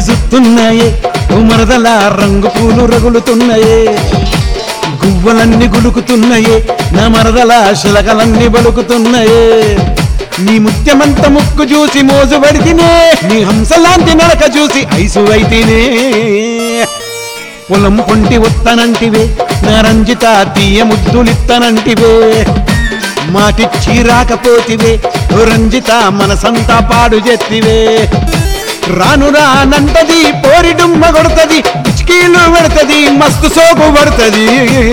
సుత్తున్నాయే ఉమరదల రంగు పూలు రగులుతున్నాయే గువ్వలన్నీ గులుకుతున్నాయే నా మరదల శిలకలన్నీ బలుకుతున్నాయే నీ ముత్యమంత ముక్కు చూసి మోజు పడితేనే నీ హంసలాంటి నడక చూసి ఐసు అయితేనే పొలం పొంటి ఉత్తనంటివే నా రంజిత తీయ ముద్దులిత్తనంటివే మాటిచ్చి రాకపోతివే ఓ రంజిత మనసంతా పాడు చెత్తివే రాను రానంటది పోరి డుమ్మ కొడుతది పిచ్చికీలు పెడతది మస్తు సోకు పడుతుంది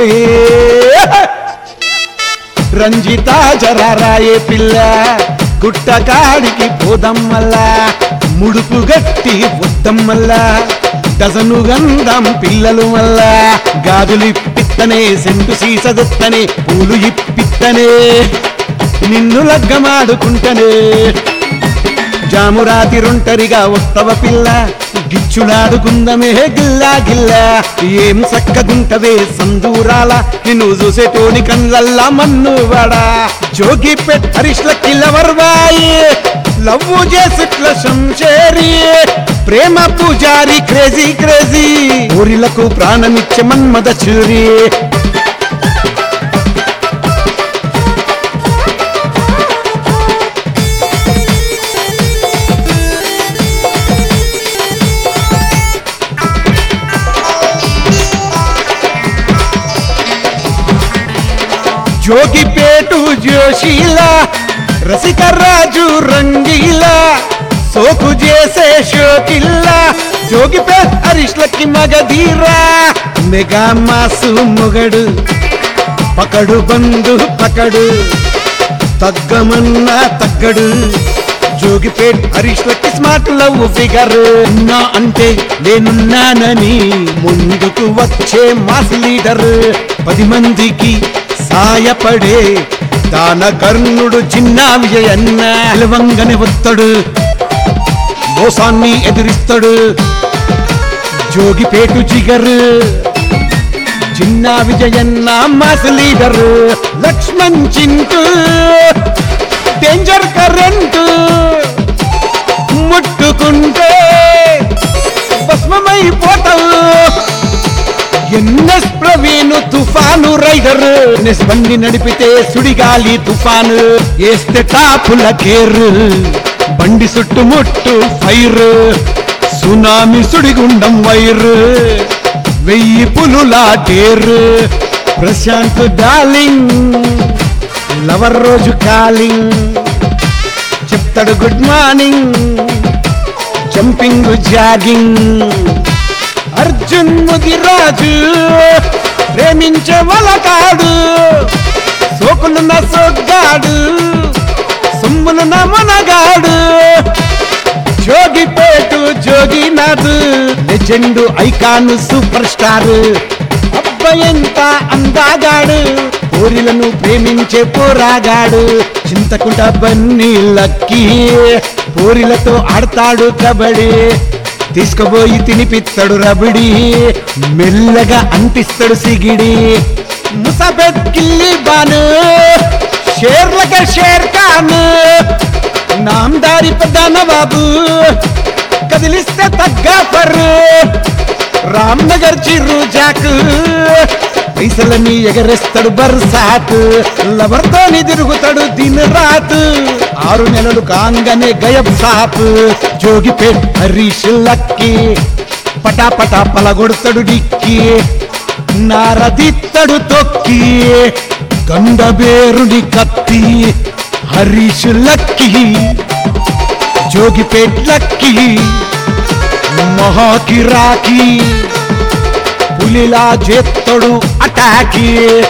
రంజిత జరారాయే పిల్ల గుట్ట కాడికి పోదమ్మల్లా ముడుపు గట్టి వద్దమ్మల్లా డజను గంధం పిల్లలు వల్ల గాజులు ఇప్పిత్తనే సెంటు సీసదెత్తనే పూలు ఇప్పిత్తనే నిన్ను లగ్గమాడుకుంటనే జామురాతిరుంటరిగా వస్తవ పిల్ల గిచ్చులాడుకుందమే గిల్లా గిల్లా ఏం సక్కగుంటవే సందూరాల నిన్ను చూసేటోని కళ్ళల్లా మన్ను వాడా జోగి పెట్ హరిష్ల కిల్లవర్వాయి లవ్వు చేసిట్ల శంషేరి ప్రేమ పూజారి క్రేజీ క్రేజీ ఊరిలకు ప్రాణమిచ్చే మన్మద చూరి జోగిపేటు జోషిలా రసికరాజు రంగీలా సోకు చేసే షోకిల్లా జోగిపేట్ హరిష్లకి మగధీరా మెగా మాసు మొగడు పకడు బంధు పకడు తగ్గమన్నా తగ్గడు జోగిపేట్ హరీష్లకి స్మార్ట్ లవ్ ఫిగర్ నా అంటే నేనున్నానని ముందుకు వచ్చే మాస్ లీడర్ పది మందికి సాయపడే దాన కర్ణుడు చిన్న విజయన్న నిలవంగని వత్తడు మోసాన్ని ఎదిరిస్తాడు జోగిపేటు జిగరు చిన్న విజయన్న mass leader Lakshman Chintu danger current ముట్టుకుంటే భస్మమైపోతావు ఎన్ఎస్ ప్రవీణ్ తుఫాను రైడర్ ఎన్ఎస్ బండి నడిపితే సుడిగాలి తుఫాను వేస్తే టాపుల కేరు బండి చుట్టుముట్టు ఫైర్ సునామి సుడిగుండం వైర్ వెయ్యి పులులా టేరు ప్రశాంత్ డార్లింగ్ లవర్ రోజు కాలింగ్ చెప్తాడు good morning jumping jogging Arjun Mudiraj ప్రేమించే వలకాడు సోకులున్న సొగ్గాడు సొమ్ములున్న మునగాడు Jogipet Joginath legend icon super star అబ్బాయంత అందాగాడు పోరిలను ప్రేమించే పోరాగాడు చింతకుంట బన్నీ లక్కీ పోరిలతో ఆడతాడు కబడ్డీ తీసుకుపోయి తినిపిస్తాడు రబడి మెల్లగా అంటిస్తాడు సిగిడి ముసాబెత్ కిల్లి బాను షేర్లక షేర్ ఖాన్ నామదారి ప్రధాన బాబు కదిలిస్తే తగ్గాఫర్ రామ్నగర్ చిరు జాక్ పైసలని ఎగరేస్తాడు బర్సాత్ లవర్తోని తిరుగుతాడు దిన్ రాత్ ఆరు నెలలు కాంగానే గయబ్ సాప్ జోగిపేట్ హరీష్ లక్కి పటాపటా పలగొడతాడు డిక్కి నారదిత్తడు తొక్కి గండబేరుని కత్తి హరీష్ లక్కి జోగిపేట్ లక్కి మహాకిరాకి పులిలా చేత్తడు అటాకి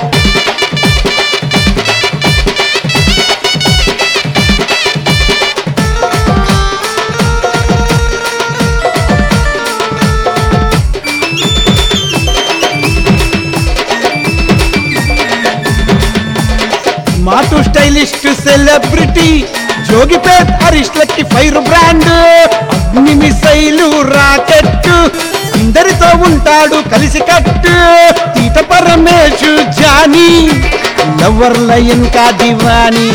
మాటు స్టైలిస్ట్ సెలబ్రిటీ జోగిపేట్ అరిస్ట్లకి ఫైర్ బ్రాండ్ అగ్ని మిసైలు రాకెట్ అందరితో ఉంటాడు కలిసి కట్టు తీట పరమేశు జానీ లవర్ లయన్ కా దివానీ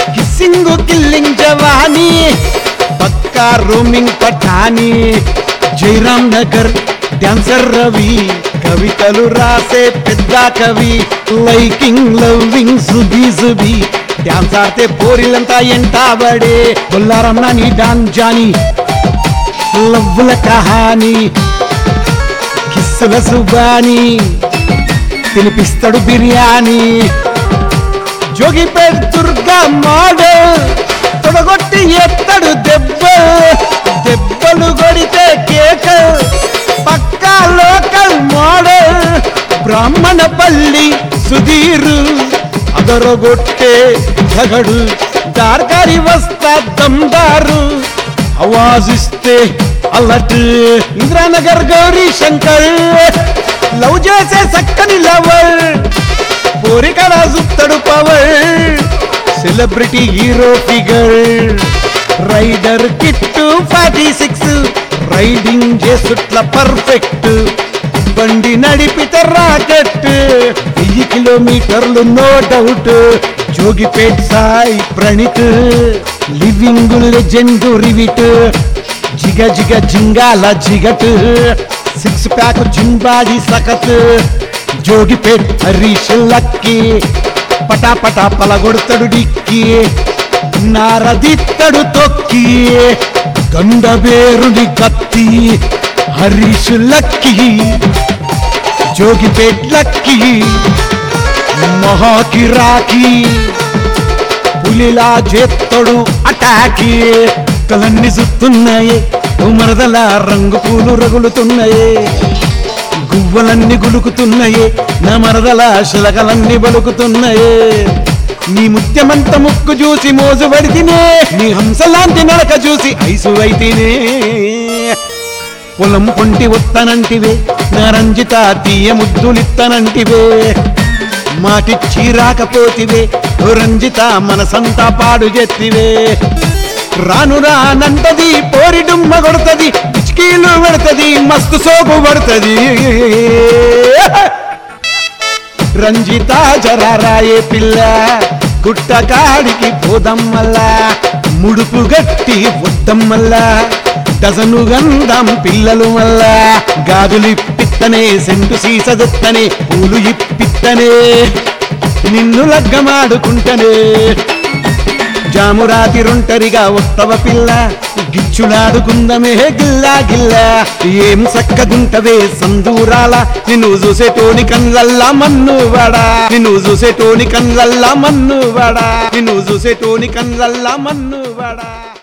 కిస్సింగ్ కిల్లింగ్ జవానీ పక్కా రూమింగ్ పఠానీ జైరామ్ నగర్ డాన్సర్ రవి కవితలు రాసే పెద్ద కవి లైకింగ్ లవింగ్ సుబి సుబి డాన్స్ ఆడితే పోరిలంతా ఎంటాబడే బొల్లారమ్మ నీ డాన్ జానీ లవ్వుల కహాని కిస్సుల సుబాని తినిపిస్తాడు బిర్యానీ జోగిపేట్ దుర్గా మోడల్ తొడగొట్టి ఎత్తడు దెబ్బ దెబ్బలు కొడితే కేక పక్కా లోకల్ మోడల్ బ్రాహ్మణ పల్లి సుధీరు అదరగొట్టే జగడు దార్కారి వస్తా దమ్దారు అవాజిస్తే అల్లట్ ఇంద్రానగర్ గౌరీ శంకర్ లవ్ చేసే సక్కని లవర్ పోరికడ సుత్తడు power celebrity hero figure rider Kittu forty six riding చేసుట్ల పర్ఫెక్ట్ బండి నడిపితే రాకెట్ వెయ్యి కిలోమీటర్లు no doubt Jogipet Sai Pranith living legend రివిట్ జిగ జిగ జింగాల జిగట్ సిక్స్ ప్యాక్ జింబాడి సకత్ జోగిపేట్ హరీష్ లక్కి పటా పటా పలగొడతాడు డిక్కి నారదిత్తడు తొక్కి గండబేరుని కత్తి హరీష్ లక్కి జోగిపేట్ లక్కి మహాకిరాకి పులిలా చేత్తడు అటాకి కలన్ని సుత్తున్నాయి మరదల రంగు పూలు రగులుతున్నాయి గువ్వలన్నీ గులుకుతున్నాయి నా మరదల శిలకలన్నీ బలుకుతున్నాయి నీ ముత్యమంత ముక్కు చూసి మోజు పడితేనే నీ హంసలాంటి నడక చూసి ఐసు అయితేనే పొలం పొంటి వత్తనంటివే నా రంజిత తీయ ముద్దులిత్తనంటివే మాటిచ్చి రాకపోతివే ఓ రంజిత మనసంతా పాడు చెత్తివే రాను రానంటది పోరి డుమ్మ కొడతది పిచ్కీలు పెడతది మస్తు సోపు పడుతుంది రంజిత జరారాయే పిల్ల గుట్టకాడికి పోదమ్మల్లా ముడుపు గట్టి వద్దమ్మల్లా డజను గంధం పిల్లలు మల్లా గాజులు ఇప్పిత్తనే సెంటు సీసదొత్తనే పూలు ఇప్పిత్తనే నిన్ను లగ్గమాడుకుంటనే జామురాతి రొంటరిగా వస్తవ పిల్ల గిచ్చులాడుకుందమే గిల్లా గిల్లా ఏం సక్కగుంటవే సందూరాల నిన్ను చూసేటోని కన్లల్లా మన్ను వాడా నిన్ను చూసేటోని కన్లల్లా మన్ను వాడా నిన్ను చూసేటోని కన్లల్లా మన్ను వాడా